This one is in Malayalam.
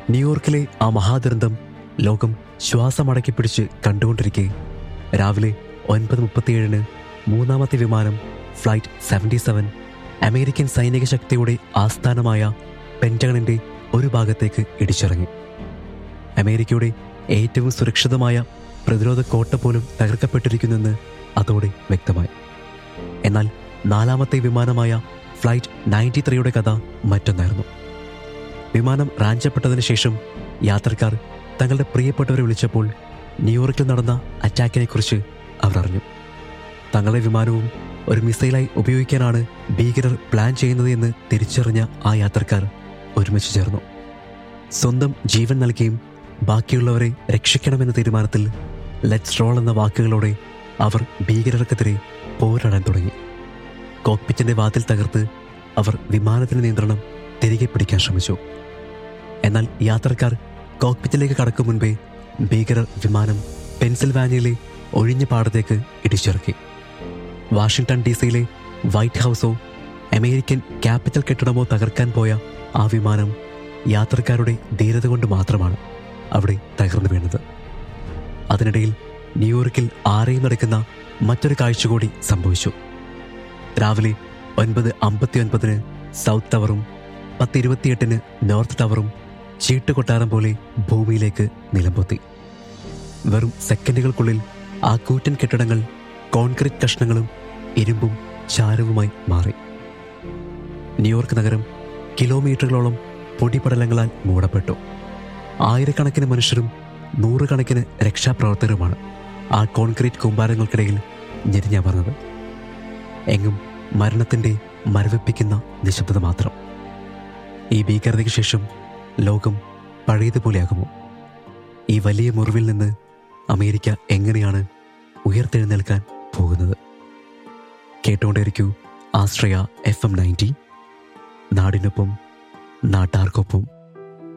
ന്യൂയോർക്കിലെ ആ മഹാദുരന്തം ലോകം ശ്വാസമടക്കി പിടിച്ച് കണ്ടുകൊണ്ടിരിക്കെ രാവിലെ ഒൻപത് മുപ്പത്തിയേഴിന് മൂന്നാമത്തെ വിമാനം ഫ്ലൈറ്റ് സെവൻറ്റി സെവൻ അമേരിക്കൻ സൈനിക ശക്തിയുടെ ആസ്ഥാനമായ പെൻറ്റഗണിന്റെ ഒരു ഭാഗത്തേക്ക് ഇടിച്ചിറങ്ങി അമേരിക്കയുടെ ഏറ്റവും സുരക്ഷിതമായ പ്രതിരോധ കോട്ട പോലും തകർക്കപ്പെട്ടിരിക്കുന്നെന്ന് അതോടെ വ്യക്തമായി എന്നാൽ നാലാമത്തെ വിമാനമായ ഫ്ലൈറ്റ് നയൻറ്റി ത്രീയുടെ കഥ മറ്റൊന്നായിരുന്നു വിമാനം റാഞ്ചപ്പെട്ടതിന് ശേഷം യാത്രക്കാർ തങ്ങളുടെ പ്രിയപ്പെട്ടവരെ വിളിച്ചപ്പോൾ ന്യൂയോർക്കിൽ നടന്ന അറ്റാക്കിനെക്കുറിച്ച് അവർ അറിഞ്ഞു തങ്ങളുടെ വിമാനവും ഒരു മിസൈലായി ഉപയോഗിക്കാനാണ് ഭീകരർ പ്ലാൻ ചെയ്യുന്നത് എന്ന് തിരിച്ചറിഞ്ഞ ആ യാത്രക്കാർ ഒരുമിച്ച് ചേർന്നു സ്വന്തം ജീവൻ നൽകിയും ബാക്കിയുള്ളവരെ രക്ഷിക്കണമെന്ന തീരുമാനത്തിൽ ലെറ്റ്സ് റോൾ എന്ന വാക്കുകളോടെ അവർ ഭീകരർക്കെതിരെ പോരാടാൻ തുടങ്ങി കോക്പിറ്റിന്റെ വാതിൽ തകർത്ത് അവർ വിമാനത്തിന്റെ നിയന്ത്രണം തിരികെ പിടിക്കാൻ ശ്രമിച്ചു എന്നാൽ യാത്രക്കാർ കോക്പിറ്റിലേക്ക് കടക്കും മുൻപേ ഭീകരർ വിമാനം പെൻസിൽവാനിയയിലെ ഒഴിഞ്ഞ പാടത്തേക്ക് ഇടിച്ചിറക്കി വാഷിംഗ്ടൺ ഡി സിയിലെ വൈറ്റ് ഹൗസോ അമേരിക്കൻ ക്യാപിറ്റൽ കെട്ടിടമോ തകർക്കാൻ പോയ ആ വിമാനം യാത്രക്കാരുടെ ധീരത കൊണ്ട് മാത്രമാണ് അവിടെ തകർന്നു വീണത് അതിനിടയിൽ ന്യൂയോർക്കിൽ ആരെയും നടക്കുന്ന മറ്റൊരു കാഴ്ച കൂടി സംഭവിച്ചു രാവിലെ ഒൻപത് അമ്പത്തി ഒൻപതിന് സൗത്ത് ടവറും പത്ത് ഇരുപത്തിയെട്ടിന് നോർത്ത് ടവറും ചീട്ടുകൊട്ടാരം പോലെ ഭൂമിയിലേക്ക് നിലംപൊത്തി വെറും സെക്കൻഡുകൾക്കുള്ളിൽ ആ കൂറ്റൻ കെട്ടിടങ്ങൾ കോൺക്രീറ്റ് കഷ്ണങ്ങളും ഇരുമ്പും ചാരവുമായി മാറി ന്യൂയോർക്ക് നഗരം കിലോമീറ്ററുകളോളം പൊടിപടലങ്ങളാൽ മൂടപ്പെട്ടു ആയിരക്കണക്കിന് മനുഷ്യരും നൂറുകണക്കിന് രക്ഷാപ്രവർത്തകരുമാണ് ആ കോൺക്രീറ്റ് കൂമ്പാരങ്ങൾക്കിടയിൽ ഞെരിഞ്ഞമർന്നത് എങ്ങും മരണത്തിന്റെ മരവിപ്പിക്കുന്ന നിശബ്ദത മാത്രം ഈ ഭീകരതയ്ക്ക് ശേഷം ലോകം പഴയതുപോലെയാകുമോ ഈ വലിയ മുറിവിൽ നിന്ന് അമേരിക്ക എങ്ങനെയാണ് ഉയർത്തെഴുന്നേൽക്കാൻ പോകുന്നത് കേട്ടുകൊണ്ടേയിരിക്കൂ ആശ്രയ എഫ് എം നയൻറ്റി നാടിനൊപ്പം നാട്ടാർക്കൊപ്പം